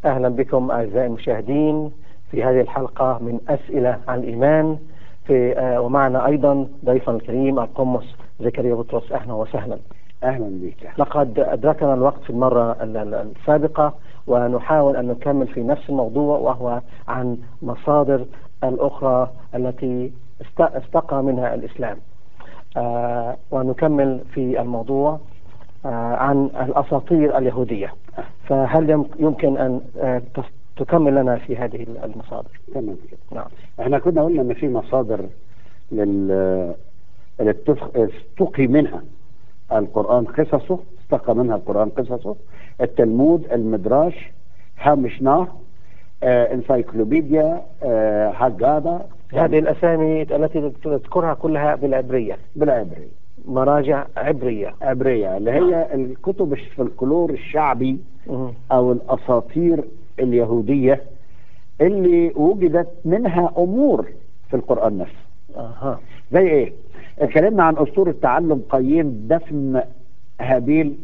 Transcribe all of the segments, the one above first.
أهلا بكم أعزائي المشاهدين في هذه الحلقة من أسئلة عن الإيمان في آه، ومعنا أيضا ضيفنا الكريم القمص زكريا بطرس أهلا وسهلا اهلا بك لقد أدركنا الوقت في المرة ال- ال- السابقة ونحاول أن نكمل في نفس الموضوع وهو عن مصادر الأخرى التي است- استقى منها الإسلام آه، ونكمل في الموضوع آه، عن الأساطير اليهودية فهل يم- يمكن أن آه، تس- تكمل لنا في هذه المصادر تمام كده نعم احنا كنا قلنا ان في مصادر لل اللي اتفق- استقي منها القران قصصه استقى منها القران قصصه التلمود المدراش هامشناه آه انسايكلوبيديا آه هاجادا هذه الأسامي التي تذكرها كلها بالعبرية بالعبري مراجع عبرية عبرية اللي هي الكتب الفلكلور الشعبي مهم. او الاساطير اليهودية اللي وجدت منها امور في القرآن نفسه أها زي ايه اتكلمنا عن اسطورة تعلم قايين دفن هابيل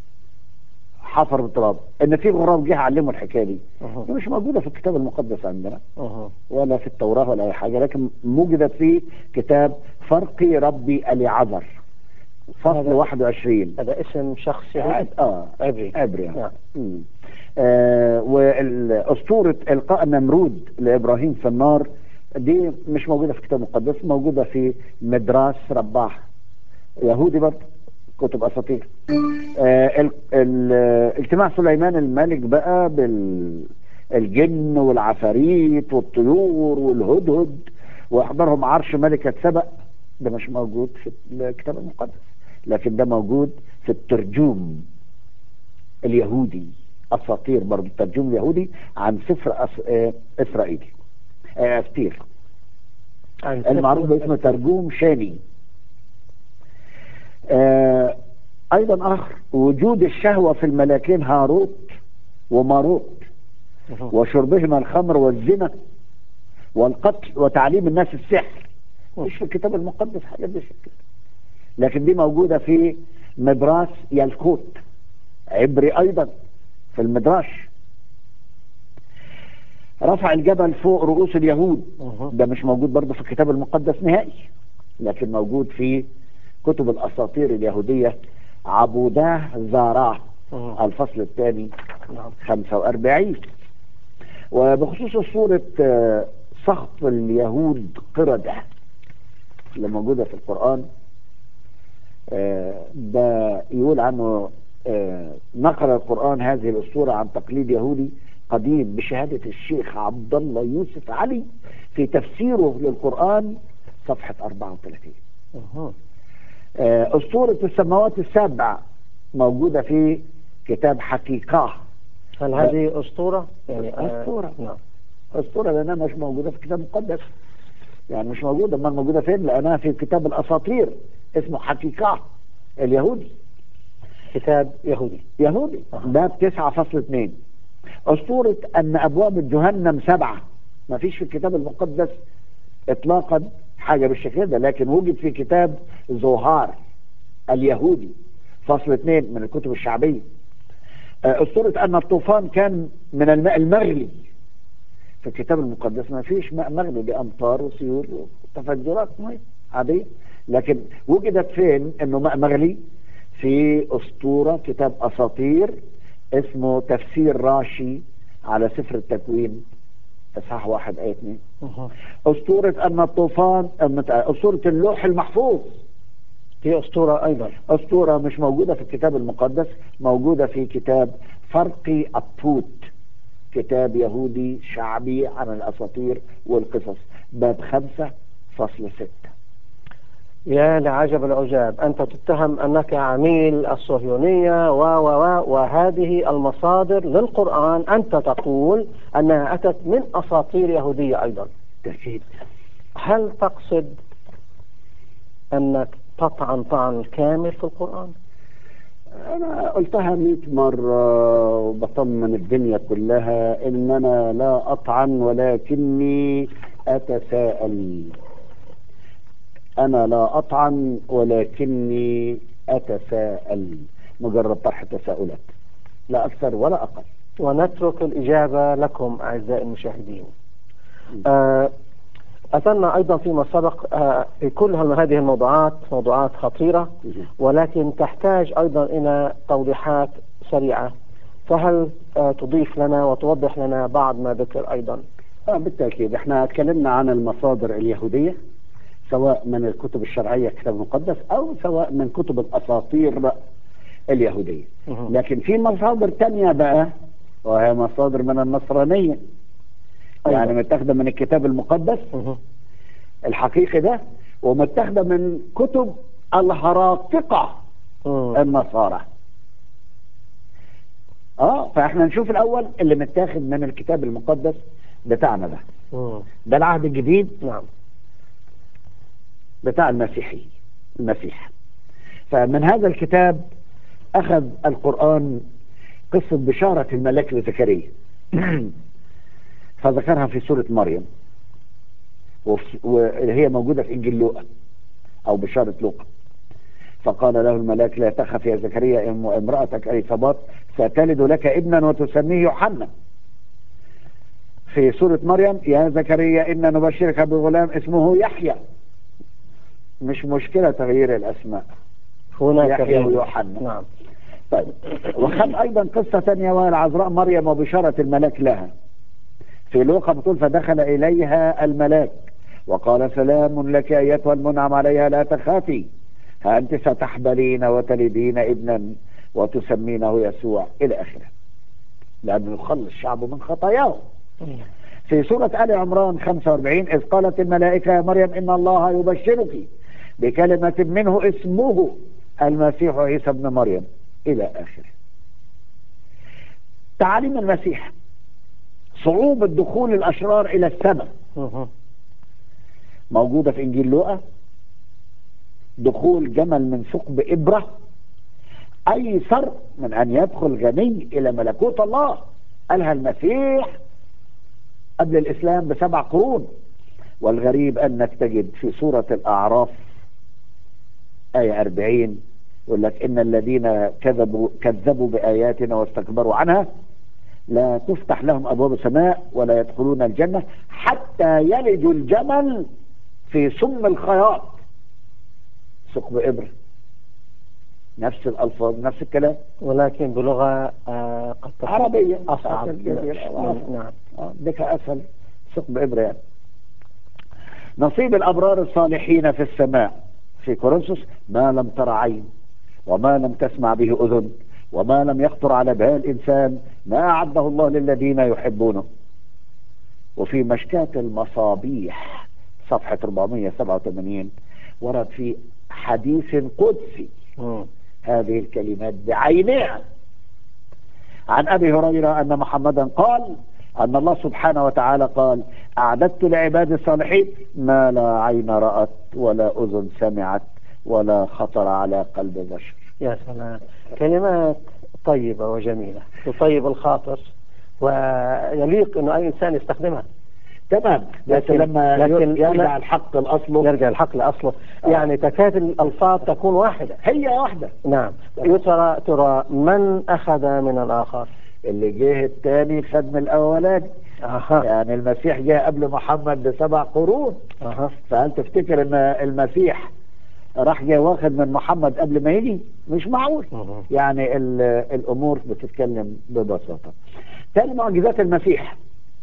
حفر بالتراب ان في غراب جه علمه الحكايه دي أها دي مش موجوده في الكتاب المقدس عندنا أها ولا في التوراه ولا اي حاجه لكن وجدت في كتاب فرقي ربي اليعذر فصل هذا- 21 هذا اسم شخص اه يهودي اه عبري عبري نعم مم. آه واسطوره القاء نمرود لابراهيم في النار دي مش موجوده في الكتاب المقدس موجوده في مدراس رباح يهودي برضه كتب اساطير آه ال- ال- اجتماع سليمان الملك بقى بالجن والعفاريت والطيور والهدهد واحضرهم عرش ملكه سبأ ده مش موجود في الكتاب المقدس لكن ده موجود في الترجوم اليهودي اساطير برضه الترجمه اليهودي عن سفر أس... آه، اسرائيلي آه، استير عن المعروف سفر- باسم ترجوم شامي آه، ايضا اخر وجود الشهوه في الملاكين هاروت وماروت أها. وشربهما الخمر والزنا والقتل وتعليم الناس السحر مش في الكتاب المقدس حاجه دي في كده. لكن دي موجوده في مدراس يلكوت عبري ايضا في المدراش رفع الجبل فوق رؤوس اليهود أها. ده مش موجود برضه في الكتاب المقدس نهائي لكن موجود في كتب الاساطير اليهوديه عبوداه زاراه أها. الفصل الثاني نعم 45 وبخصوص صورة آه، سخط اليهود قردة اللي موجودة في القرآن آه، ده يقول عنه آه، نقل القرآن هذه الأسطورة عن تقليد يهودي قديم بشهادة الشيخ عبد الله يوسف علي في تفسيره للقرآن صفحة 34 أها. آه، أسطورة السماوات السبع موجودة في كتاب حقيقة هل هذه أسطورة؟ يعني آه، أسطورة. نعم أسطورة لأنها مش موجودة في الكتاب المقدس يعني مش موجودة أمال موجودة فين لأنها في كتاب الأساطير اسمه حقيقة اليهودي كتاب يهودي يهودي أها. باب تسعة فصل اثنين أسطورة أن أبواب جهنم سبعة ما فيش في الكتاب المقدس إطلاقا حاجة بالشكل ده لكن وجد في كتاب زهار اليهودي فصل اثنين من الكتب الشعبية آه، أسطورة أن الطوفان كان من الماء المغلي في الكتاب المقدس ما فيش ماء مغلي بأمطار وسيول وتفجرات مية عادية لكن وجدت فين انه ماء مغلي في اسطورة كتاب اساطير اسمه تفسير راشي على سفر التكوين اصحاح واحد ايه اتنين أها. اسطورة ان الطوفان أم- اسطورة اللوح المحفوظ هي أسطورة أيضا اسطورة مش موجودة في الكتاب المقدس موجودة في كتاب فرقي الطوت كتاب يهودي شعبي عن الاساطير والقصص باب خمسة فصل ستة يا لعجب العجاب أنت تتهم أنك عميل الصهيونية و و و وهذه المصادر للقرآن أنت تقول أنها أتت من أساطير يهودية أيضا تأكيد هل تقصد أنك تطعن طعن كامل في القرآن؟ أنا قلتها مئة مرة وبطمن الدنيا كلها إن أنا لا أطعن ولكني أتساءل أنا لا أطعن ولكني أتساءل مجرد طرح تساؤلات لا أكثر ولا أقل ونترك الإجابة لكم أعزائي المشاهدين آه، أثرنا أيضا فيما سبق آه، في كل هذه الموضوعات موضوعات خطيرة ولكن تحتاج أيضا إلى توضيحات سريعة فهل آه، تضيف لنا وتوضح لنا بعض ما ذكر أيضا آه بالتأكيد احنا اتكلمنا عن المصادر اليهودية سواء من الكتب الشرعية الكتاب المقدس أو سواء من كتب الأساطير اليهودية مهم. لكن في مصادر تانية بقى وهي مصادر من النصرانية أيوة. يعني متاخدة من الكتاب المقدس مهم. الحقيقي ده ومتاخدة من كتب الهراطقة مم. النصارى اه فاحنا نشوف الاول اللي متاخد من الكتاب المقدس بتاعنا ده مم. ده العهد الجديد نعم بتاع المسيحي المسيح فمن هذا الكتاب أخذ القرآن قصة بشارة الملاك لزكريا فذكرها في سورة مريم وفي- وهي موجودة في إنجيل لوقا أو بشارة لوقا فقال له الملاك لا تخف يا زكريا إن امرأتك أليصابات ستلد لك ابنا وتسميه يوحنا في سورة مريم يا زكريا إن نبشرك بغلام اسمه يحيى مش مشكلة تغيير الأسماء هناك يحيى غير. ويوحنا. نعم طيب وخد أيضا قصة ثانية وهي العذراء مريم وبشارة الملاك لها في لوقا بتقول فدخل إليها الملاك وقال سلام لك أيتها المنعم عليها لا تخافي ها أنت ستحبلين وتلدين ابنا وتسمينه يسوع إلى آخره لأنه يخلص شعبه من خطاياه في سورة آل عمران 45 إذ قالت الملائكة يا مريم إن الله يبشرك بكلمة منه اسمه المسيح عيسى ابن مريم إلى آخره تعاليم المسيح صعوبة دخول الأشرار إلى السماء مهم. موجودة في إنجيل لوقا دخول جمل من ثقب إبرة أيسر من أن يدخل غني إلى ملكوت الله قالها المسيح قبل الإسلام بسبع قرون والغريب أنك تجد في سورة الأعراف آية 40 يقول لك إن الذين كذبوا كذبوا بآياتنا واستكبروا عنها لا تفتح لهم أبواب السماء ولا يدخلون الجنة حتى يلجوا الجمل في سم الخياط ثقب إبرة نفس الألفاظ نفس الكلام ولكن بلغة آه، قد تكون عربية أصعب أسهل جزيرة. من- نعم آه، ديك أسهل ثقب إبرة يعني نصيب الأبرار الصالحين في السماء في كورنثوس ما لم تر عين وما لم تسمع به أذن وما لم يخطر على بال إنسان ما أعده الله للذين يحبونه وفي مشكاة المصابيح صفحة 487 ورد في حديث قدسي مم. هذه الكلمات بعينها عن أبي هريرة أن محمدا قال أن الله سبحانه وتعالى قال أعددت لعباد الصالحين ما لا عين رأت ولا أذن سمعت ولا خطر على قلب بشر يا سلام كلمات طيبة وجميلة تطيب الخاطر ويليق أنه أي إنسان يستخدمها تمام بس لكن- لما لكن يرجع أنا- الحق الأصل يرجع الحق لأصله يعني تكاد الألفاظ تكون واحدة هي واحدة نعم يا ترى ترى من أخذ من الآخر اللي جه الثاني خد من الأولاني أها يعني المسيح جاء قبل محمد بسبع قرون أها فهل تفتكر ان المسيح راح جاي واخد من محمد قبل ما يجي مش معقول مهم. يعني ال- الامور بتتكلم ببساطه تاني معجزات المسيح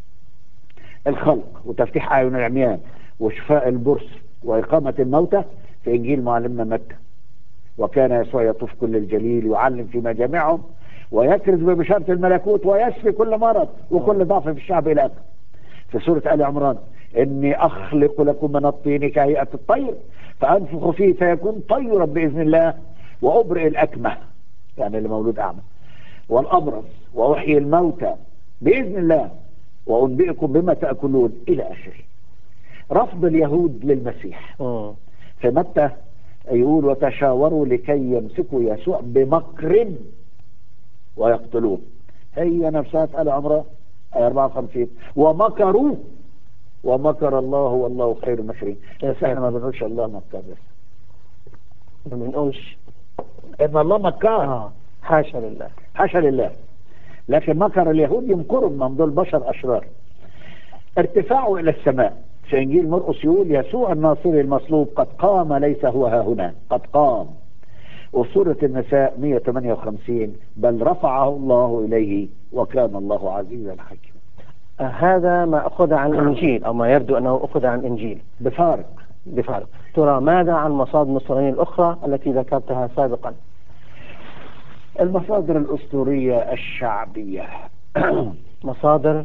الخلق وتفتيح اعين العميان وشفاء البرص واقامه الموتى في انجيل معلمنا متى وكان يسوع يطوف كل الجليل يعلم في مجامعهم ويكرز ببشاره الملكوت ويشفي كل مرض وكل ضعف في الشعب الى اخره في سورة آل عمران إني أخلق لكم من الطين كهيئة الطير فأنفخ فيه فيكون طيرا بإذن الله وأبرئ الأكمة يعني اللي مولود أعمى والأبرص وأحيي الموتى بإذن الله وأنبئكم بما تأكلون إلى آخره رفض اليهود للمسيح مم. في متى يقول وتشاوروا لكي يمسكوا يسوع بمكر ويقتلوه هي نفسها في آل عمران آية 54 ومكروا ومكر الله والله خير المكرين يا بس احنا ساتر. ما بنقولش الله مكر بس ما بنقولش ان الله مكار آه حاشا لله حاشا لله لكن مكر اليهود يمكروا من دول بشر أشرار ارتفاعه إلى السماء في إنجيل مرقس يقول يسوع الناصري المصلوب قد قام ليس هو ها هنا قد قام وفي سورة النساء 158 بل رفعه الله إليه وكان الله عزيزا حكيما آه، هذا ما أخذ عن إنجيل أو ما يبدو أنه أخذ عن إنجيل بفارق بفارق ترى ماذا عن مصادر النصرانية الأخرى التي ذكرتها سابقا المصادر الأسطورية الشعبية مصادر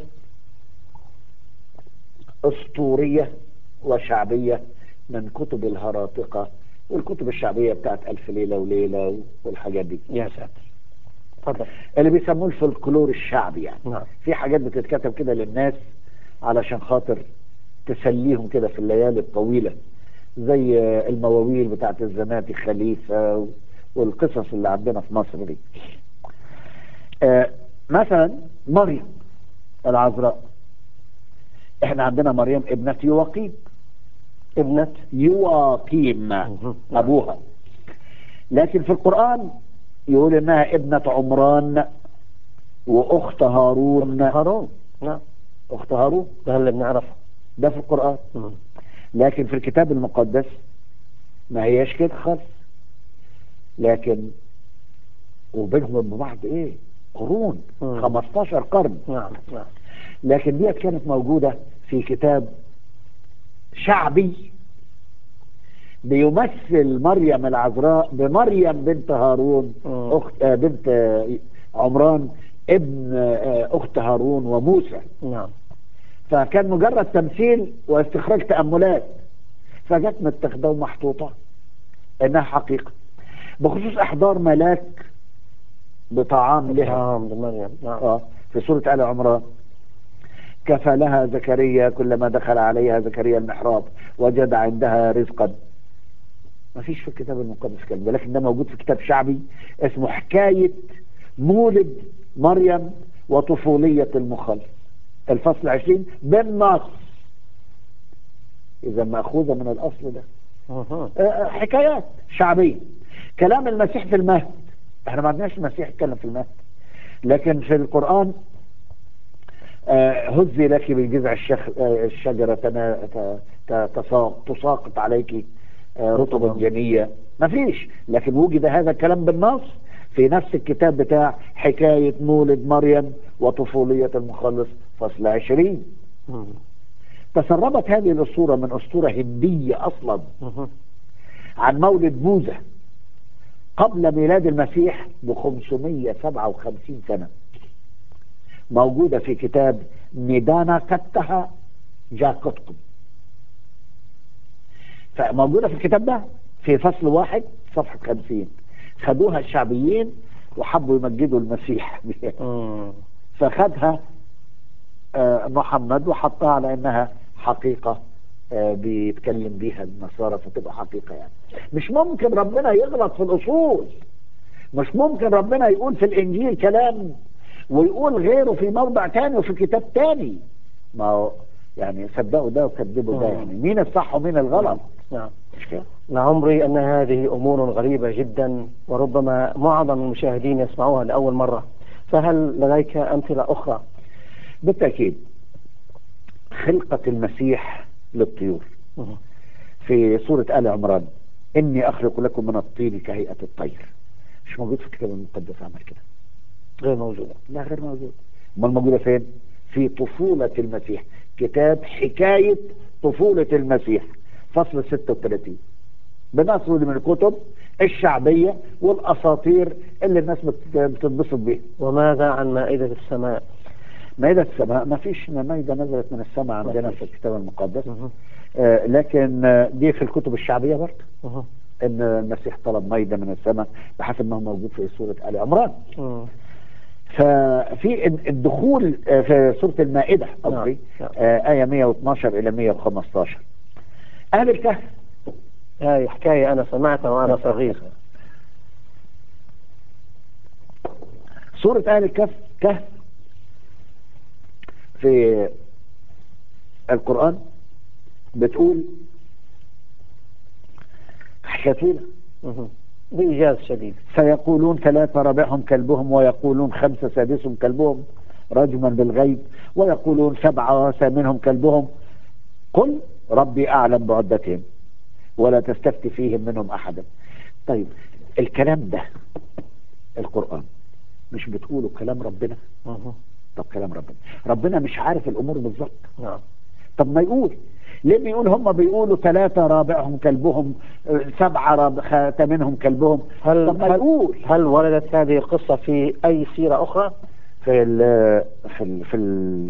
أسطورية وشعبية من كتب الهراطقة والكتب الشعبية بتاعت ألف ليلة وليلة والحاجات دي يا ساتر تفضل اللي بيسموه الفولكلور الشعبي يعني نعم في حاجات بتتكتب كده للناس علشان خاطر تسليهم كده في الليالي الطويلة زي المواويل بتاعت الزناتي خليفة والقصص اللي عندنا في مصر دي آه، مثلا مريم العذراء احنا عندنا مريم ابنة يواقيم ابنة يواقيم مهم. ابوها لكن في القرآن يقول انها ابنة عمران واخت هارون هارون نعم اخت هارون ده اللي بنعرفه ده في القرآن مم. لكن في الكتاب المقدس ما هياش كده خالص لكن وبينهم وبين بعض ايه قرون مم. 15 قرن نعم نعم لكن ديت كانت موجودة في كتاب شعبي بيمثل مريم العذراء بمريم بنت هارون مم. أخت آه، بنت آه، عمران ابن آه، أخت هارون وموسى نعم فكان مجرد تمثيل واستخراج تأملات فجت متخذة ومحطوطة إنها حقيقة بخصوص إحضار ملاك بطعام لها نعم لمريم نعم آه في سورة آل عمران كفى لها زكريا كلما دخل عليها زكريا المحراب وجد عندها رزقا ما فيش في الكتاب المقدس كلمة لكن ده موجود في كتاب شعبي اسمه حكاية مولد مريم وطفولية المخلص الفصل عشرين بالنص إذا مأخوذة من الأصل ده مهم. آه، حكايات شعبية كلام المسيح في المهد احنا ما عندناش المسيح يتكلم في المهد لكن في القرآن آه، هزي لك بالجذع الشخ... آه، الشجرة تنا... ت... ت... تساق... تساقط عليك آه، رطبا جنية ما فيش لكن وجد هذا الكلام بالنص في نفس الكتاب بتاع حكاية مولد مريم وطفولية المخلص فصل عشرين مم. تسربت هذه الأسطورة من أسطورة هندية أصلا مهم. عن مولد بوذا قبل ميلاد المسيح ب 557 سنة موجودة في كتاب ندانا كتها جاكتكم فموجودة في الكتاب ده في فصل واحد صفحة 50 خدوها الشعبيين وحبوا يمجدوا المسيح بها مم. فخدها آه، محمد وحطها على انها حقيقة آه، بيتكلم بيها النصارى فتبقى حقيقة يعني مش ممكن ربنا يغلط في الأصول مش ممكن ربنا يقول في الإنجيل كلام ويقول غيره في موضع تاني وفي كتاب تاني ما هو يعني صدقوا ده وكذبوا ده مم. يعني مين الصح ومين الغلط نعم مش كده لعمري أن هذه أمور غريبة جدا وربما معظم المشاهدين يسمعوها لأول مرة فهل لديك أمثلة أخرى بالتأكيد خلقة المسيح للطيور مهم. في سورة آل عمران إني أخلق لكم من الطين كهيئة الطير مش موجود في الكتاب المقدس عمل كده غير موجودة لا غير موجود امال موجودة فين في طفولة المسيح كتاب حكاية طفولة المسيح فصل 36 بنصر من الكتب الشعبية والأساطير اللي الناس بت- بتتبسط بيها وماذا عن مائدة السماء مائدة السماء ما فيش مائدة نزلت من السماء عندنا في الكتاب المقدس مهم. آه لكن آه، دي في الكتب الشعبية برضه مهم. ان المسيح طلب مائدة من السماء بحسب ما هو موجود في سورة آل عمران مم. ففي الدخول آه، في سورة المائدة قصدي نعم. آه، آية 112 إلى 115 أهل الكهف هذه حكاية أنا سمعتها وأنا صغير سورة أهل الكهف كهف في القرآن بتقول حكاية طويلة مهم. بإيجاز شديد سيقولون ثلاثة رابعهم كلبهم ويقولون خمسة سادسهم كلبهم رجما بالغيب ويقولون سبعة ثامنهم كلبهم قل ربي أعلم بعدتهم ولا تستفتي فيهم منهم أحدا طيب الكلام ده القرآن مش بتقولوا كلام ربنا مه. طب كلام ربنا ربنا مش عارف الأمور بالظبط نعم طب ما يقول ليه بيقول هم بيقولوا ثلاثة رابعهم كلبهم آه، سبعة رابع ثامنهم كلبهم هل طب ما هل, يقول هل وردت هذه القصة في أي سيرة أخرى؟ في ال في ال في ال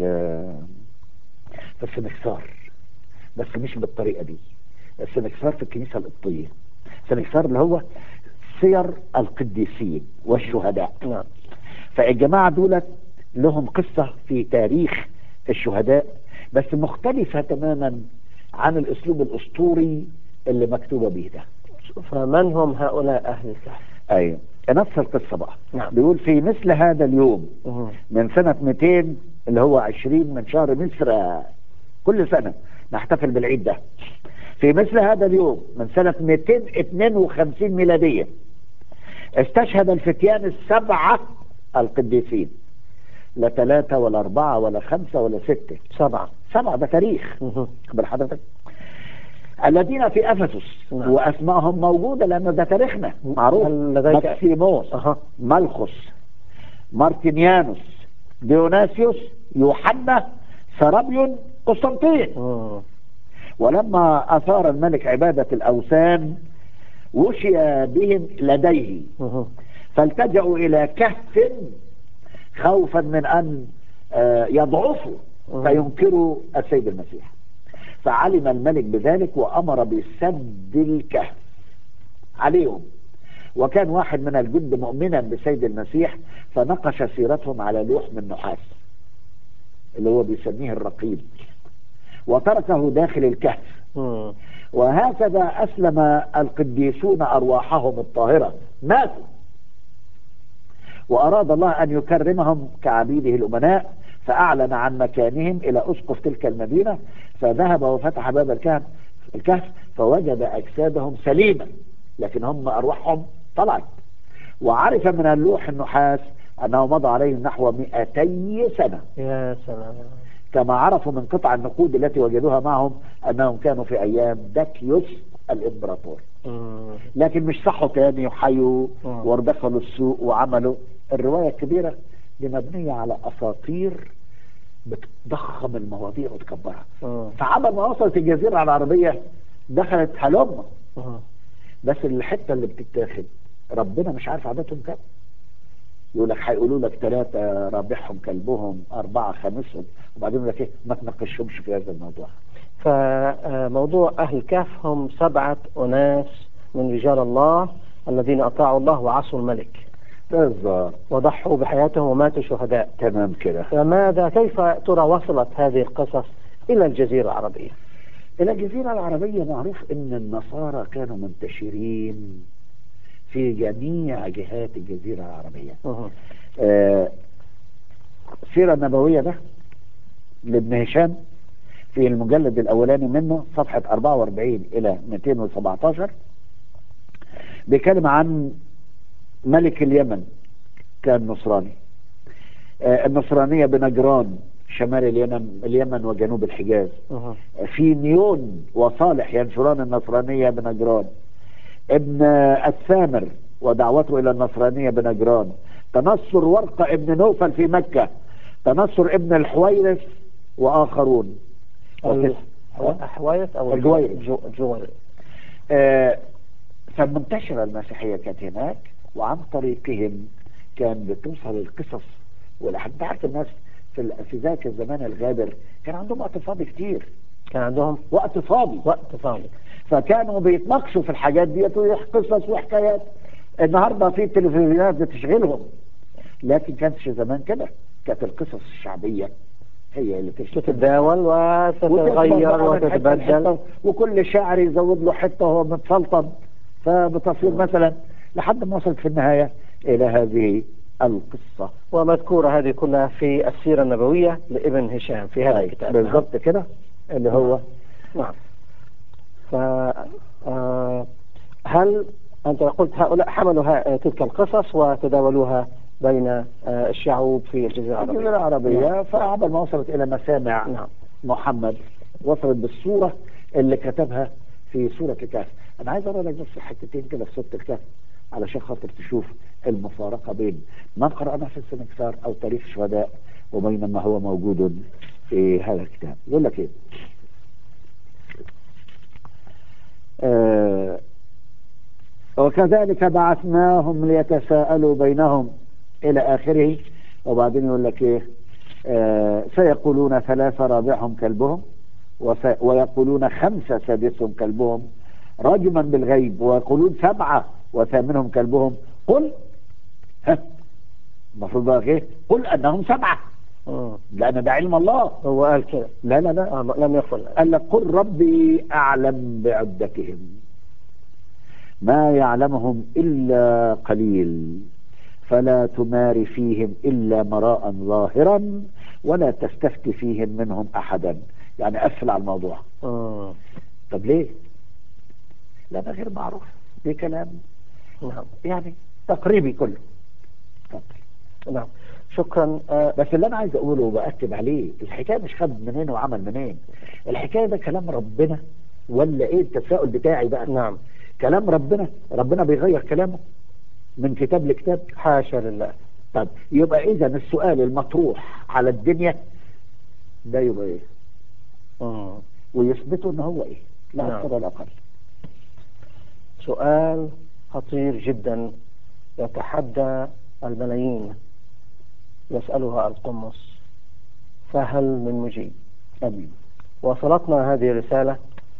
في السنكسار بس مش بالطريقة دي السنكسار في الكنيسة القبطية السنكسار اللي هو سير القديسين والشهداء نعم فالجماعة دولت لهم قصة في تاريخ الشهداء بس مختلفة تماما عن الأسلوب الأسطوري اللي مكتوبة به ده فمن هم هؤلاء أهل الكهف؟ أيوة نفس القصة بقى نعم بيقول في مثل هذا اليوم مه. من سنة 200 اللي هو 20 من شهر مصر كل سنة نحتفل بالعيد ده في مثل هذا اليوم من سنة 252 ميلادية استشهد الفتيان السبعة القديسين لا ثلاثة ولا أربعة ولا خمسة ولا ستة سبعة سبعة ده تاريخ مه. خبر حضرتك الذين في أفسس نعم. وأسمائهم موجودة لأنه ده تاريخنا معروف هل لديك ماكسيموس أها ملخص مارتينيانوس ديوناسيوس يوحنا سرابيون قسطنطين مم. ولما أثار الملك عبادة الأوثان وشي بهم لديه مه. فالتجأوا إلى كهف خوفا من أن آه، يضعفوا مم. فينكروا السيد المسيح فعلم الملك بذلك وأمر بسد الكهف عليهم وكان واحد من الجند مؤمنا بسيد المسيح فنقش سيرتهم على لوح من نحاس اللي هو بيسميه الرقيب وتركه داخل الكهف مم. وهكذا أسلم القديسون أرواحهم الطاهرة ماتوا وأراد الله أن يكرمهم كعبيده الأمناء فأعلن عن مكانهم إلى أسقف تلك المدينة فذهب وفتح باب الكهف الكهف فوجد أجسادهم سليمة لكن هم أرواحهم طلعت وعرف من اللوح النحاس أنه مضى عليهم نحو 200 سنة يا سلام كما عرفوا من قطع النقود التي وجدوها معهم أنهم كانوا في أيام داكيوس الإمبراطور مم. لكن مش صحوا تاني وحيوا مم. واردخلوا السوق وعملوا الرواية الكبيرة دي مبنية على أساطير بتضخم المواضيع وتكبرها مم. فعبل ما وصلت الجزيرة العربية دخلت هلم مم. بس الحتة اللي بتتاخد ربنا مش عارف عددهم كام يقول لك هيقولوا لك ثلاثة رابعهم كلبهم أربعة خامسهم وبعدين يقول لك إيه ما تناقشهمش في هذا الموضوع فموضوع أهل الكهف هم سبعة أناس من رجال الله الذين أطاعوا الله وعصوا الملك بالظبط وضحوا بحياتهم وماتوا شهداء تمام كده فماذا كيف ترى وصلت هذه القصص إلى الجزيرة العربية إلى الجزيرة العربية معروف إن النصارى كانوا منتشرين في جميع جهات الجزيرة العربية مهم. آه، السيرة النبوية ده لابن هشام في المجلد الأولاني منه صفحة 44 إلى 217 بيتكلم عن ملك اليمن كان نصراني آه، النصرانية بنجران شمال اليمن اليمن وجنوب الحجاز مهم. في نيون وصالح ينشران النصرانية بنجران ابن السامر ودعوته إلى النصرانية بنجران تنصر ورقة ابن نوفل في مكة تنصر ابن الحويرث وآخرون ال- وتس- حوايس أو الجويري. جو- جويري آه، فمنتشرة المسيحية كانت هناك وعن طريقهم كان بتوصل القصص والأحد انت عارف الناس في ال- في ذاك الزمان الغابر كان عندهم وقت فاضي كتير كان عندهم وقت فاضي وقت فاضي فكانوا بيتناقشوا في الحاجات ديت قصص وحكايات النهارده في تلفزيونات بتشغلهم لكن كانتش زمان كده كانت القصص الشعبيه هي اللي تشتغل تتداول وتتغير وتتبدل وكل شاعر يزود له حته وهو متسلطن فبتصير مثلا لحد ما وصلت في النهايه الى هذه القصه ومذكورة هذه كلها في السيرة النبوية لابن هشام في هذا أي، الكتاب بالضبط كده اللي هو نعم ف آه، هل أنت قلت هؤلاء حملوا ها- تلك القصص وتداولوها بين آه، الشعوب في الجزيرة الجزيرة العربية العربية نعم. فعبل ما وصلت إلى مسامع نعم محمد وصلت بالصورة اللي كتبها في سورة الكهف أنا عايز أقرأ لك بس حتتين كده في سورة الكهف علشان خاطر تشوف المفارقة بين ما قرأناه في السنكسار أو تاريخ الشهداء وبين ما هو موجود في هذا الكتاب يقول لك إيه آه وكذلك بعثناهم ليتساءلوا بينهم إلى آخره وبعدين يقول لك إيه آه سيقولون ثلاثة رابعهم كلبهم وس- ويقولون خمسة سادسهم كلبهم رجما بالغيب ويقولون سبعة وثامنهم كلبهم قل ها المفروض بقى ايه قل انهم سبعة مم. لان ده علم الله هو قال كده لا لا لا آه لم يقل قال لك قل ربي اعلم بعدتهم ما يعلمهم الا قليل فلا تمار فيهم الا مراء ظاهرا ولا تستفتي فيهم منهم احدا يعني قفل على الموضوع مم. طب ليه؟ لا ده غير معروف ده كلام نعم يعني تقريبي كله نعم شكرا آه، بس اللي انا عايز اقوله وباكد عليه الحكايه مش خد منين وعمل منين الحكايه ده كلام ربنا ولا ايه التساؤل بتاعي بقى نعم كلام ربنا ربنا بيغير كلامه من كتاب لكتاب حاشا لله طب يبقى اذا السؤال المطروح على الدنيا ده يبقى ايه مم. ويثبتوا ان هو ايه لا نعم. اكثر ولا اقل سؤال خطير جدا يتحدى الملايين يسألها القمص فهل من مجيب امين وصلتنا هذه الرسالة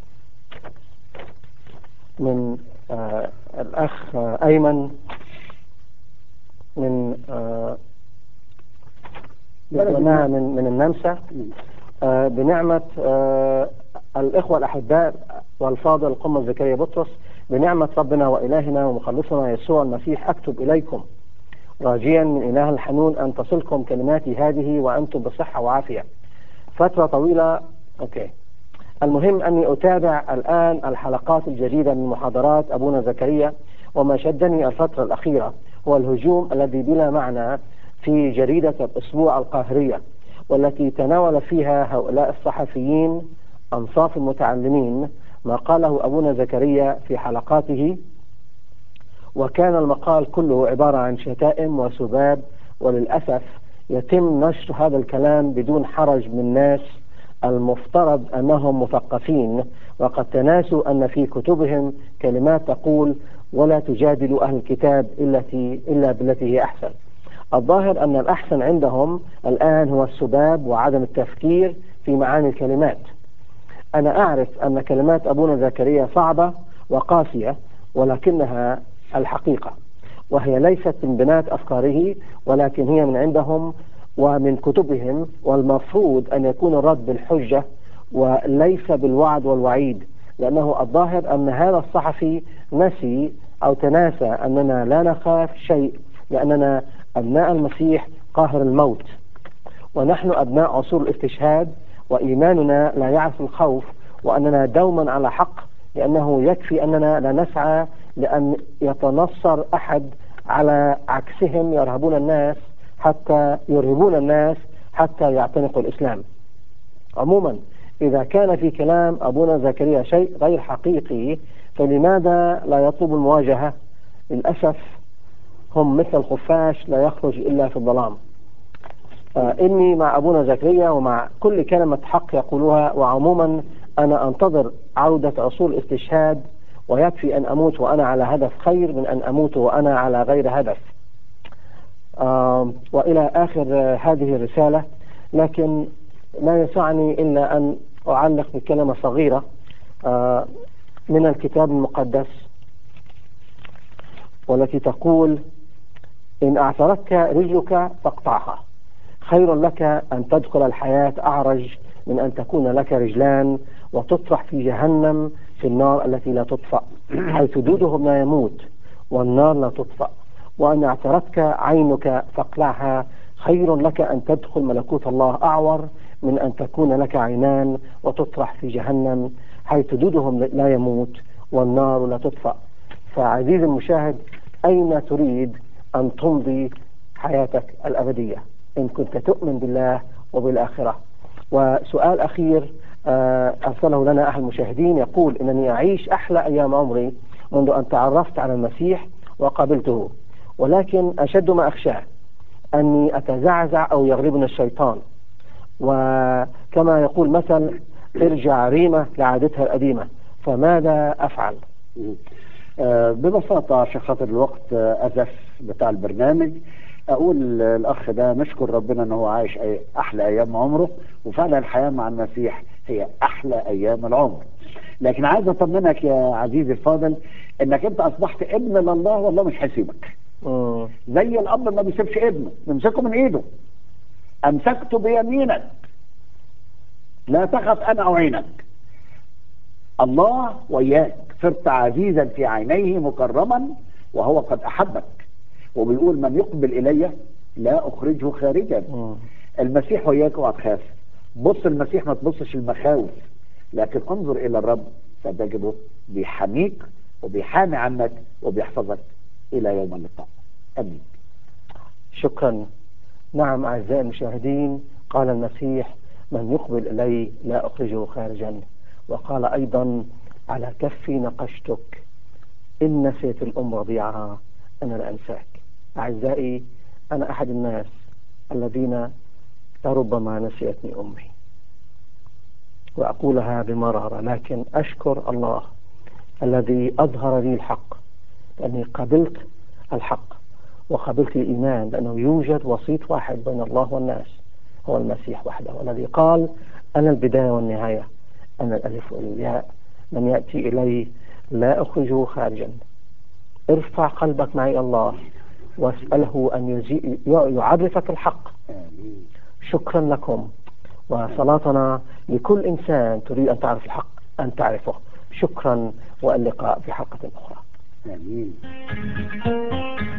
من آه الأخ آه أيمن من آه يبلغناها من من النمسا آه بنعمة آه الإخوة الأحباء والفاضل القمة زكريا بطرس بنعمة ربنا وإلهنا ومخلصنا يسوع المسيح أكتب إليكم راجيا من إله الحنون أن تصلكم كلماتي هذه وأنتم بصحة وعافية فترة طويلة أوكي المهم أني أتابع الآن الحلقات الجديدة من محاضرات أبونا زكريا وما شدني الفترة الأخيرة هو الهجوم الذي بلا معنى في جريدة الأسبوع القاهرية والتي تناول فيها هؤلاء الصحفيين أنصاف المتعلمين ما قاله أبونا زكريا في حلقاته وكان المقال كله عبارة عن شتائم وسباب وللأسف يتم نشر هذا الكلام بدون حرج من ناس المفترض أنهم مثقفين وقد تناسوا أن في كتبهم كلمات تقول ولا تجادلوا أهل الكتاب التي إلا بالتي هي أحسن الظاهر أن الأحسن عندهم الآن هو السباب وعدم التفكير في معاني الكلمات أنا أعرف أن كلمات أبونا زكريا صعبة وقاسية ولكنها الحقيقة وهي ليست من بنات أفكاره ولكن هي من عندهم ومن كتبهم والمفروض أن يكون الرد بالحجة وليس بالوعد والوعيد لأنه الظاهر أن هذا الصحفي نسي أو تناسى أننا لا نخاف شيء لأننا أبناء المسيح قاهر الموت ونحن أبناء عصور الاستشهاد وإيماننا لا يعرف الخوف وأننا دوما على حق لأنه يكفي أننا لا نسعى لأن يتنصر أحد على عكسهم يرهبون الناس حتى يرهبون الناس حتى يعتنقوا الإسلام عموما إذا كان في كلام أبونا زكريا شيء غير حقيقي فلماذا لا يطلب المواجهة للأسف هم مثل الخفاش لا يخرج إلا في الظلام آه إني مع أبونا زكريا ومع كل كلمة حق يقولها وعموما أنا أنتظر عودة عصور الاستشهاد ويكفي أن أموت وأنا على هدف خير من أن أموت وأنا على غير هدف آه وإلى آخر آه هذه الرسالة لكن لا يسعني إلا أن أعلق بكلمة صغيرة آه من الكتاب المقدس والتي تقول إن أعثرتك رجلك فاقطعها خير لك أن تدخل الحياة أعرج من أن تكون لك رجلان وتطرح في جهنم في النار التي لا تطفأ حيث دودهم لا يموت والنار لا تطفأ وأن اعترتك عينك فاقلعها خير لك أن تدخل ملكوت الله أعور من أن تكون لك عينان وتطرح في جهنم حيث دودهم لا يموت والنار لا تطفأ فعزيزي المشاهد أين تريد أن تمضي حياتك الأبدية إن كنت تؤمن بالله وبالآخرة وسؤال أخير آه، أرسله لنا أحد المشاهدين يقول إنني أعيش أحلى أيام عمري منذ أن تعرفت على المسيح وقابلته ولكن أشد ما أخشاه أني أتزعزع أو يغلبني الشيطان وكما يقول مثل ارجع ريمة لعادتها القديمة فماذا أفعل؟ آه، ببساطة عشان خاطر الوقت آه، أزف بتاع البرنامج أقول الأخ ده نشكر ربنا إن هو عايش أي- أحلى أيام عمره وفعلا الحياة مع المسيح هي أحلى أيام العمر لكن عايز أطمنك يا عزيزي الفاضل إنك أنت أصبحت ابن لله والله مش هيسيبك مم. زي الأب ما بيسيبش ابنه يمسكه من إيده أمسكته بيمينك لا تخف أنا أعينك الله وياك صرت عزيزا في عينيه مكرما وهو قد أحبك وبيقول من يقبل إلي لا أخرجه خارجا مم. المسيح وياك اوعى تخاف بص المسيح ما تبصش المخاوف لكن انظر إلى الرب فتجده بيحميك وبيحامي عنك وبيحفظك إلى يوم اللقاء أمين شكرا نعم أعزائي المشاهدين قال المسيح من يقبل إلي لا أخرجه خارجا وقال أيضا على كفي نقشتك إن نسيت الأم رضيعها أنا لا أنساك أعزائي أنا أحد الناس الذين لربما نسيتني أمي وأقولها بمرارة لكن أشكر الله الذي أظهر لي الحق لأني قبلت الحق وقبلت الإيمان لأنه يوجد وسيط واحد بين الله والناس هو المسيح وحده والذي قال أنا البداية والنهاية أنا الألف والياء من يأتي إلي لا أخرجه خارجا ارفع قلبك معي الله واسأله أن يزي- يعرفك الحق آمين شكرا لكم وصلاتنا لكل إنسان تريد أن تعرف الحق أن تعرفه شكرا واللقاء في حلقة أخرى آمين